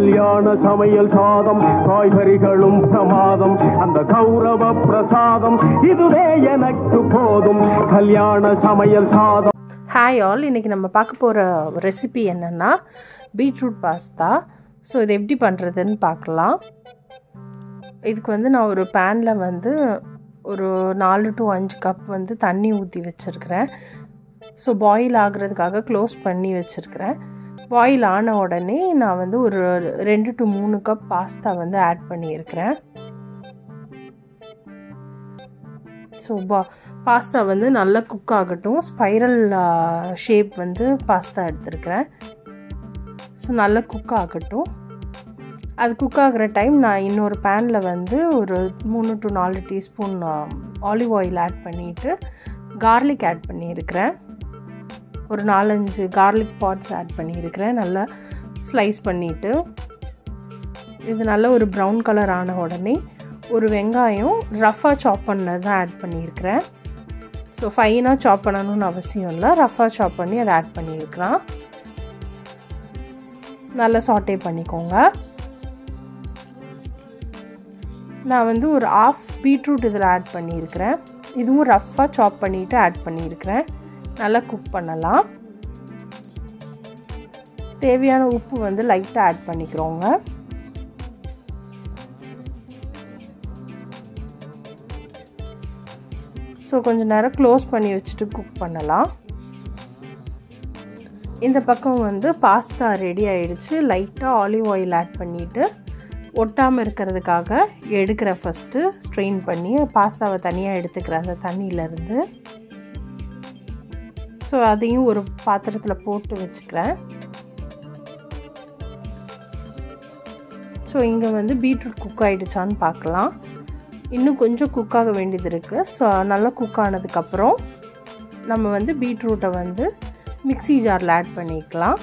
கல்யாண சமையல் சாதம் காய்கறிகளும் பிரமாதம் அந்த கௌரவ பிரசாதம் இதுவே எனக்கு போதும் கல்யாண சமையல் சாதம் ஹாய் ஆல் இன்றைக்கி நம்ம பார்க்க போகிற ரெசிபி என்னென்னா பீட்ரூட் பாஸ்தா ஸோ இது எப்படி பண்ணுறதுன்னு பார்க்கலாம் இதுக்கு வந்து நான் ஒரு பேனில் வந்து ஒரு நாலு டு அஞ்சு கப் வந்து தண்ணி ஊற்றி வச்சுருக்கிறேன் ஸோ பாயில் ஆகுறதுக்காக க்ளோஸ் பண்ணி வச்சுருக்கிறேன் பாயில் ஆன உடனே நான் வந்து ஒரு ரெண்டு டு மூணு கப் பாஸ்தா வந்து ஆட் பண்ணியிருக்கிறேன் ஸோ பா பாஸ்தா வந்து நல்லா குக் ஆகட்டும் ஸ்பைரல் ஷேப் வந்து பாஸ்தா எடுத்திருக்கிறேன் ஸோ நல்லா குக் ஆகட்டும் அது குக் ஆகிற டைம் நான் இன்னொரு பேனில் வந்து ஒரு மூணு டு நாலு டீஸ்பூன் ஆலிவ் ஆயில் ஆட் பண்ணிவிட்டு கார்லிக் ஆட் பண்ணியிருக்கிறேன் ஒரு நாலஞ்சு கார்லிக் பாட்ஸ் ஆட் பண்ணியிருக்கிறேன் நல்லா ஸ்லைஸ் பண்ணிவிட்டு இது நல்ல ஒரு ப்ரௌன் கலர் ஆன உடனே ஒரு வெங்காயம் ரஃபாக சாப் பண்ணது தான் ஆட் பண்ணியிருக்கிறேன் ஸோ ஃபைனாக சாப் பண்ணணும்னு அவசியம் இல்லை ரஃபாக சாப் பண்ணி அதை ஆட் பண்ணியிருக்கலாம் நல்லா சாட்டே பண்ணிக்கோங்க நான் வந்து ஒரு ஆஃப் பீட்ரூட் இதில் ஆட் பண்ணியிருக்கிறேன் இதுவும் ரஃப்பாக சாப் பண்ணிவிட்டு ஆட் பண்ணியிருக்கிறேன் நல்லா குக் பண்ணலாம் தேவையான உப்பு வந்து லைட்டாக ஆட் பண்ணிக்கிறோங்க ஸோ கொஞ்சம் நேரம் க்ளோஸ் பண்ணி வச்சுட்டு குக் பண்ணலாம் இந்த பக்கம் வந்து பாஸ்தா ரெடி ஆகிடுச்சு லைட்டாக ஆலிவ் ஆயில் ஆட் பண்ணிவிட்டு ஒட்டாமல் இருக்கிறதுக்காக எடுக்கிறேன் ஃபஸ்ட்டு ஸ்ட்ரெயின் பண்ணி பாஸ்தாவை தனியாக எடுத்துக்கிறேன் அந்த தண்ணியிலேருந்து ஸோ அதையும் ஒரு பாத்திரத்தில் போட்டு வச்சுக்கிறேன் ஸோ இங்கே வந்து பீட்ரூட் குக் ஆகிடுச்சான்னு பார்க்கலாம் இன்னும் கொஞ்சம் குக் ஆக வேண்டியது இருக்குது ஸோ நல்லா குக் ஆனதுக்கப்புறம் நம்ம வந்து பீட்ரூட்டை வந்து மிக்சி ஜாரில் ஆட் பண்ணிக்கலாம்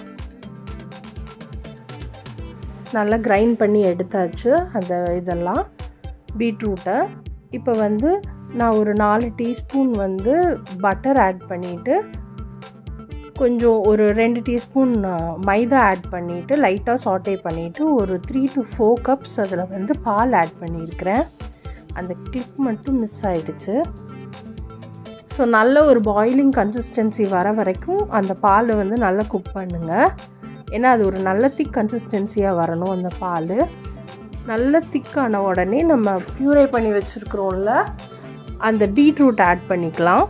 நல்லா கிரைண்ட் பண்ணி எடுத்தாச்சு அந்த இதெல்லாம் பீட்ரூட்டை இப்போ வந்து நான் ஒரு நாலு டீஸ்பூன் வந்து பட்டர் ஆட் பண்ணிவிட்டு கொஞ்சம் ஒரு ரெண்டு டீஸ்பூன் மைதா ஆட் பண்ணிவிட்டு லைட்டாக சாட்டே பண்ணிவிட்டு ஒரு த்ரீ டு ஃபோர் கப்ஸ் அதில் வந்து பால் ஆட் பண்ணியிருக்கிறேன் அந்த கிளிப் மட்டும் மிஸ் ஆகிடுச்சு ஸோ நல்ல ஒரு பாயிலிங் கன்சிஸ்டன்சி வர வரைக்கும் அந்த பால் வந்து நல்லா குக் பண்ணுங்கள் ஏன்னா அது ஒரு நல்ல திக் கன்சிஸ்டன்சியாக வரணும் அந்த பால் நல்ல திக்கான உடனே நம்ம ப்யூரே பண்ணி வச்சுருக்குறோம்ல அந்த பீட்ரூட் ஆட் பண்ணிக்கலாம்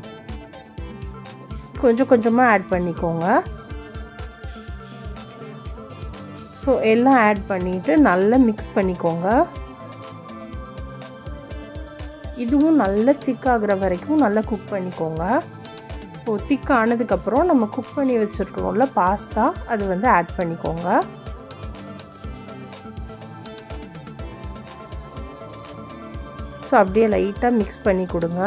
கொஞ்சம் கொஞ்சமாக ஆட் பண்ணிக்கோங்க ஸோ எல்லாம் ஆட் பண்ணிவிட்டு நல்லா மிக்ஸ் பண்ணிக்கோங்க இதுவும் நல்லா திக்காகிற வரைக்கும் நல்லா குக் பண்ணிக்கோங்க ஸோ திக் ஆனதுக்கப்புறம் நம்ம குக் பண்ணி வச்சுருக்கிறோம்ல பாஸ்தா அது வந்து ஆட் பண்ணிக்கோங்க ஸோ அப்படியே லைட்டாக மிக்ஸ் பண்ணி கொடுங்க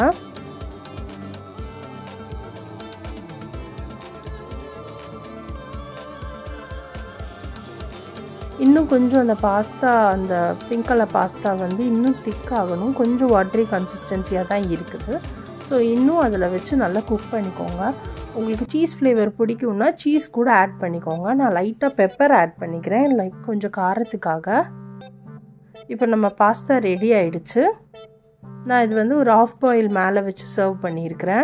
இன்னும் கொஞ்சம் அந்த பாஸ்தா அந்த பிங்க் கலர் பாஸ்தா வந்து இன்னும் திக் ஆகணும் கொஞ்சம் வாட்ரி கன்சிஸ்டன்சியாக தான் இருக்குது ஸோ இன்னும் அதில் வச்சு நல்லா குக் பண்ணிக்கோங்க உங்களுக்கு சீஸ் ஃப்ளேவர் பிடிக்கும்னா சீஸ் கூட ஆட் பண்ணிக்கோங்க நான் லைட்டாக பெப்பர் ஆட் பண்ணிக்கிறேன் லைக் கொஞ்சம் காரத்துக்காக இப்போ நம்ம பாஸ்தா ரெடி ஆயிடுச்சு நான் இது வந்து ஒரு ஆஃப் பாயில் மேலே வச்சு சர்வ் பண்ணியிருக்கிறேன்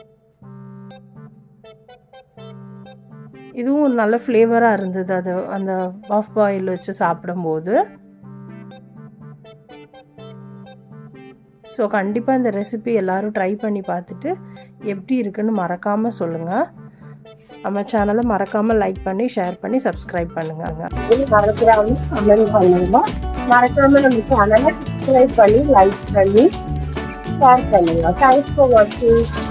இதுவும் நல்ல ஃப்ளேவராக இருந்தது அது அந்த ஆஃப் பாயில் வச்சு சாப்பிடும்போது ஸோ கண்டிப்பாக இந்த ரெசிபி எல்லோரும் ட்ரை பண்ணி பார்த்துட்டு எப்படி இருக்குன்னு மறக்காமல் சொல்லுங்கள் நம்ம சேனலை மறக்காமல் லைக் பண்ணி ஷேர் பண்ணி சப்ஸ்கிரைப் பண்ணுங்க மறக்கிறாம கமெண்ட் பண்ணுங்க மறக்காம நம்ம சேனலை சப்ஸ்கிரைப் பண்ணி லைக் பண்ணி ஷேர் பண்ணுங்க தேங்க்ஸ் ஃபார் வாட்சிங்